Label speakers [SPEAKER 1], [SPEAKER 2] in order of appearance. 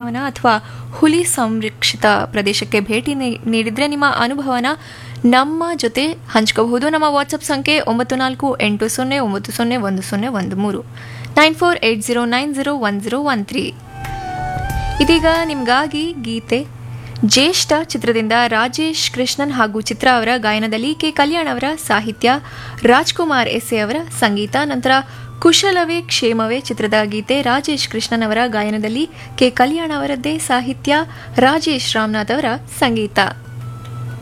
[SPEAKER 1] ಉದ್ಯಾನವನ ಅಥವಾ ಹುಲಿ ಸಂರಕ್ಷಿತ ಪ್ರದೇಶಕ್ಕೆ ಭೇಟಿ ನೀ- ನೀಡಿದ್ರೆ ನಿಮ್ಮ ಅನುಭವನ ನಮ್ಮ ಜೊತೆ ಹಂಚ್ಕೋಬಹುದು ನಮ್ಮ ವಾಟ್ಸಪ್ ಸಂಖ್ಯೆ ಒಂಬತ್ತು ನಾಲ್ಕು ಎಂಟು ಸೊನ್ನೆ ಒಂಬತ್ತು ಸೊನ್ನೆ ಒಂದು ಸೊನ್ನೆ ಒಂದು ಮೂರು nine four eight zero nine zero one zero one three ಇದೀಗ ನಿಮಗಾಗಿ ಗೀತೆ ಜ್ಯೇಷ್ಠ ಚಿತ್ರದಿಂದ ರಾಜೇಶ್ ಕೃಷ್ಣನ್ ಹಾಗೂ ಚಿತ್ರ ಅವರ ಗಾಯನದಲ್ಲಿ ಕೆ ಕಲ್ಯಾಣ್ ಅವರ ಸಾಹಿತ್ಯ ರಾಜ್ಕುಮಾರ್ ಎಸ್ಎ ಅವರ ಸಂಗೀತ ನಂತರ ಕುಶಲವೇ ಕ್ಷೇಮವೇ ಚಿತ್ರದ ಗೀತೆ ರಾಜೇಶ್ ಕೃಷ್ಣನ್ ಅವರ ಗಾಯನದಲ್ಲಿ ಕೆ ಕಲ್ಯಾಣ್ ಅವರದ್ದೇ ಸಾಹಿತ್ಯ ರಾಜೇಶ್ ರಾಮನಾಥ್ ಅವರ ಸಂಗೀತ